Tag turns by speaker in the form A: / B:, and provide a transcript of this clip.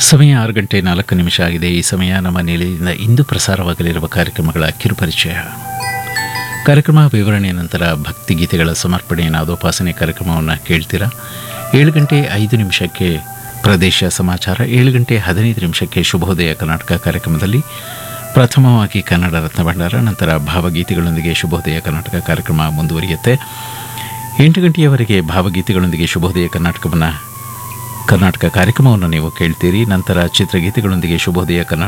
A: ಸಮಯ ಆರು ಗಂಟೆ ನಾಲ್ಕು ನಿಮಿಷ ಆಗಿದೆ ಈ ಸಮಯ ನಮ್ಮ ನಿಲಯದಿಂದ ಇಂದು ಪ್ರಸಾರವಾಗಲಿರುವ ಕಾರ್ಯಕ್ರಮಗಳ ಕಿರುಪರಿಚಯ ಕಾರ್ಯಕ್ರಮ ವಿವರಣೆಯ ನಂತರ ಭಕ್ತಿಗೀತೆಗಳ ಸಮರ್ಪಣೆ ನಾದೋಪಾಸನೆ ಕಾರ್ಯಕ್ರಮವನ್ನು ಕೇಳ್ತೀರಾ ಏಳು ಗಂಟೆ ಐದು ನಿಮಿಷಕ್ಕೆ ಪ್ರದೇಶ ಸಮಾಚಾರ ಏಳು ಗಂಟೆ ಹದಿನೈದು ನಿಮಿಷಕ್ಕೆ ಶುಭೋದಯ ಕರ್ನಾಟಕ ಕಾರ್ಯಕ್ರಮದಲ್ಲಿ ಪ್ರಥಮವಾಗಿ ಕನ್ನಡ ರತ್ನ ಭಂಡಾರ ನಂತರ ಭಾವಗೀತೆಗಳೊಂದಿಗೆ ಶುಭೋದಯ ಕರ್ನಾಟಕ ಕಾರ್ಯಕ್ರಮ ಮುಂದುವರಿಯುತ್ತೆ ಎಂಟು ಗಂಟೆಯವರೆಗೆ ಭಾವಗೀತೆಗಳೊಂದಿಗೆ ಶುಭೋದಯ ಕರ್ನಾಟಕವನ್ನು ಕರ್ನಾಟಕ ಕಾರ್ಯಕ್ರಮವನ್ನು ನೀವು ಕೇಳ್ತೀರಿ ನಂತರ ಚಿತ್ರಗೀತೆಗಳೊಂದಿಗೆ ಶುಭೋದಯ ಕರ್ನಾಟಕ